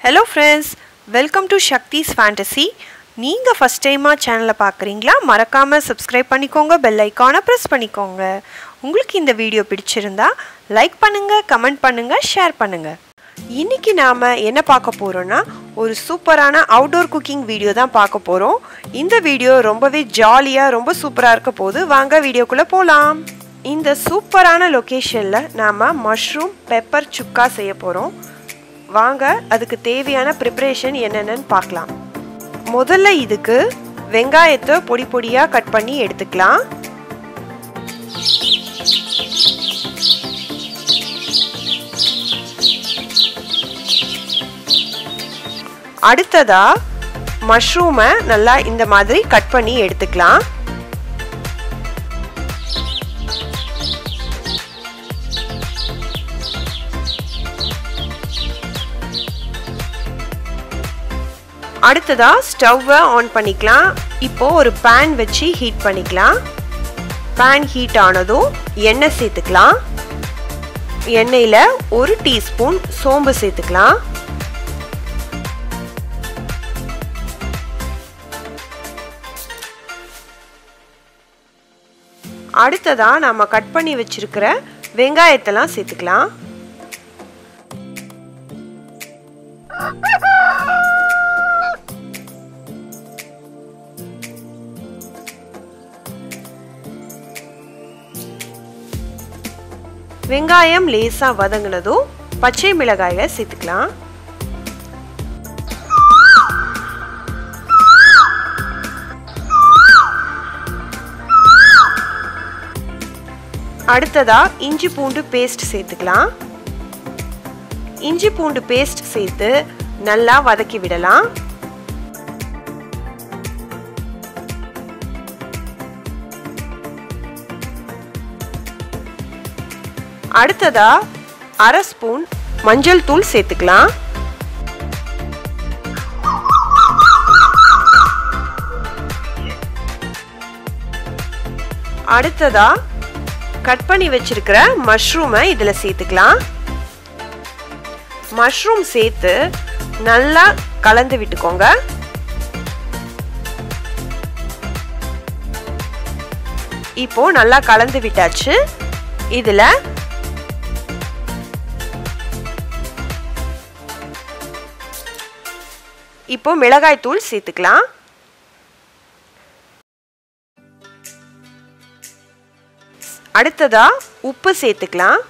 hello friends welcome to Shakti's fantasy நீங்கள் first டைமாக சேனலை பார்க்குறீங்களா மறக்காமல் சப்ஸ்கிரைப் பண்ணிக்கோங்க பெல் ஐக்கானை ப்ரெஸ் பண்ணிக்கோங்க உங்களுக்கு இந்த வீடியோ பிடிச்சிருந்தா லைக் பண்ணுங்கள் கமெண்ட் பண்ணுங்கள் ஷேர் பண்ணுங்கள் இன்றைக்கி நாம் என்ன பார்க்க போகிறோன்னா ஒரு சூப்பரான அவுட்டோர் குக்கிங் வீடியோ தான் பார்க்க போகிறோம் இந்த வீடியோ ரொம்பவே ஜாலியாக ரொம்ப சூப்பராக இருக்க போது வாங்க வீடியோக்குள்ளே போகலாம் இந்த சூப்பரான லொக்கேஷனில் நாம் மஷ்ரூம் பெப்பர் சுக்கா செய்ய போகிறோம் வாங்க அதுக்கு தேவையான ப்ரிப்ரேஷன் என்னென்னு பார்க்கலாம் முதல்ல இதுக்கு வெங்காயத்தை பொடி பொடியாக கட் பண்ணி எடுத்துக்கலாம் அடுத்ததா மஷ்ரூமை நல்லா இந்த மாதிரி கட் பண்ணி எடுத்துக்கலாம் அடுத்ததா ஸ்டவ்வை ஆன் பண்ணிக்கலாம் இப்போ ஒரு பேன் வச்சு ஹீட் பண்ணிக்கலாம் பேன் ஹீட் ஆனதும் எண்ணெய் சேர்த்துக்கலாம் எண்ணெயில் ஒரு டீஸ்பூன் சோம்பு சேர்த்துக்கலாம் அடுத்ததா நம்ம கட் பண்ணி வச்சிருக்கிற வெங்காயத்தெல்லாம் சேர்த்துக்கலாம் வெங்காயம் லேசாக வதங்கினதும் பச்சை மிளகாயை சேர்த்துக்கலாம் அடுத்ததா இஞ்சி பூண்டு பேஸ்ட் சேர்த்துக்கலாம் இஞ்சி பூண்டு பேஸ்ட் சேர்த்து நல்லா வதக்கி விடலாம் அடுத்ததா அரை ஸ்பூன் மஞ்சள் தூள் சேர்த்துக்கலாம் அடுத்ததா கட் பண்ணி வச்சிருக்கிற மஷ்ரூமை இதில் சேர்த்துக்கலாம் மஷ்ரூம் சேர்த்து நல்லா கலந்து விட்டுக்கோங்க இப்போ நல்லா கலந்து விட்டாச்சு இதில் இப்போ மிளகாய் தூள் சேர்த்துக்கலாம் அடுத்ததா உப்பு சேர்த்துக்கலாம்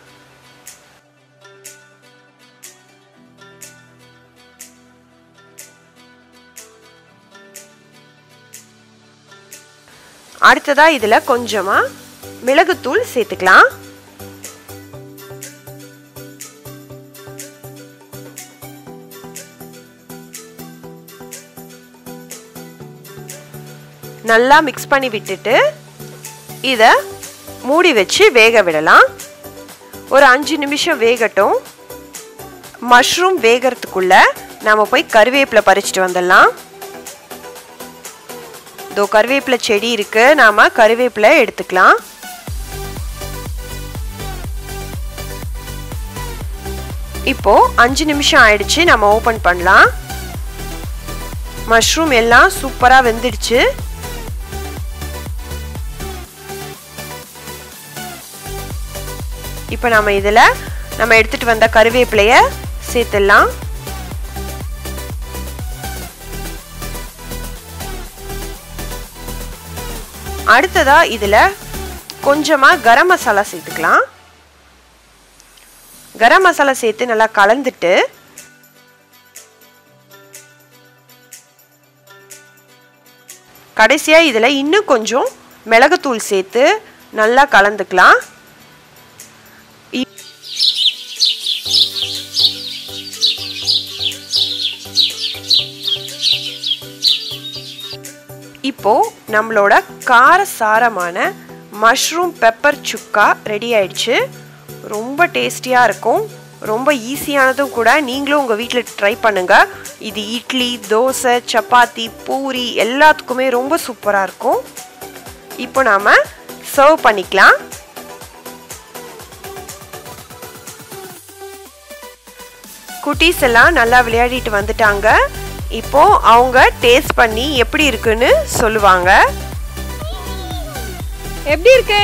அடுத்ததா இதுல கொஞ்சமா மிளகுத்தூள் சேர்த்துக்கலாம் நல்லா மிக்ஸ் பண்ணி விட்டுட்டு இதை மூடி வச்சு வேக விடலாம் ஒரு அஞ்சு நிமிஷம் வேகட்டும் மஷ்ரூம் வேகிறதுக்குள்ள நாம் போய் கருவேப்பிலை பறிச்சுட்டு வந்துடலாம் இதோ கருவேப்பிலை செடி இருக்கு நாம கருவேப்பிலை எடுத்துக்கலாம் இப்போ அஞ்சு நிமிஷம் ஆயிடுச்சு நம்ம ஓபன் பண்ணலாம் மஷ்ரூம் எல்லாம் சூப்பராக வெந்துடுச்சு இப்போ நம்ம இதில் நம்ம எடுத்துகிட்டு வந்த கருவேப்பிலையை சேர்த்துடலாம் அடுத்ததா இதில் கொஞ்சமாக கரம் மசாலா சேர்த்துக்கலாம் கரம் மசாலா சேர்த்து நல்லா கலந்துட்டு கடைசியாக இதில் இன்னும் கொஞ்சம் மிளகுத்தூள் சேர்த்து நல்லா கலந்துக்கலாம் இப்போ நம்மளோட காரசாரமான மஷ்ரூம் பெப்பர் சுக்கா ரெடி ஆயிடுச்சு ரொம்ப டேஸ்டியாக இருக்கும் ரொம்ப ஈஸியானதும் கூட நீங்களும் உங்கள் வீட்டில் ட்ரை பண்ணுங்கள் இது இட்லி தோசை சப்பாத்தி பூரி எல்லாத்துக்குமே ரொம்ப சூப்பராக இருக்கும் இப்போ நாம் சர்வ் பண்ணிக்கலாம் குட்டீஸ் எல்லாம் நல்லா விளையாடிட்டு வந்துட்டாங்க இப்போ அவங்க டேஸ்ட் பண்ணி எப்படி இருக்குன்னு சொல்லுவாங்க எப்படி இருக்கு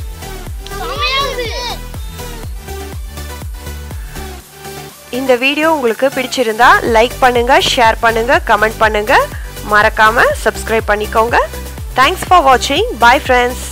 இந்த வீடியோ உங்களுக்கு பிடிச்சிருந்தா லைக் பண்ணுங்க ஷேர் பண்ணுங்க கமெண்ட் பண்ணுங்க மறக்காம சப்ஸ்கிரைப் பண்ணிக்கோங்க தேங்க்ஸ் ஃபார் வாட்சிங் பாய் ஃப்ரெண்ட்ஸ்